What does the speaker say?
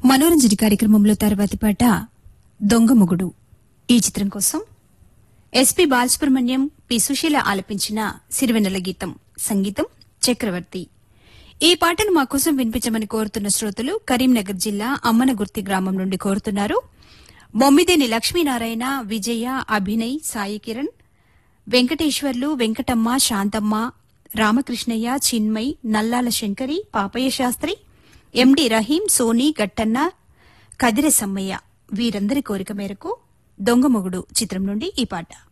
మనోరంజని కార్యక్రమంలో తర్వాతి పాట దొంగమొగుడు ఈ చిత్రం కోసం ఎస్పి బాలసుబ్రహ్మణ్యం పి సుశీల ఆలపించిన సిరివెన్నెల గీతం సంగీతం చక్రవర్తి ఈ పాటను మా కోసం వినిపించమని కోరుతున్న శ్రోతలు కరీంనగర్ జిల్లా అమ్మనగుర్తి గ్రామం నుండి కోరుతున్నారు బొమ్మిదేని లక్ష్మీనారాయణ విజయ అభినయ్ సాయి కిరణ్ వెంకటేశ్వర్లు వెంకటమ్మ శాంతమ్మ రామకృష్ణయ్య చిన్మయ్ నల్లాల శంకరి పాపయ్య శాస్త్రి ఎండి రహీం సోని గట్టన్న కదిరె సమ్మయ్య వీరందరి కోరిక మేరకు దొంగమొగుడు చిత్రం నుండి ఈ పాట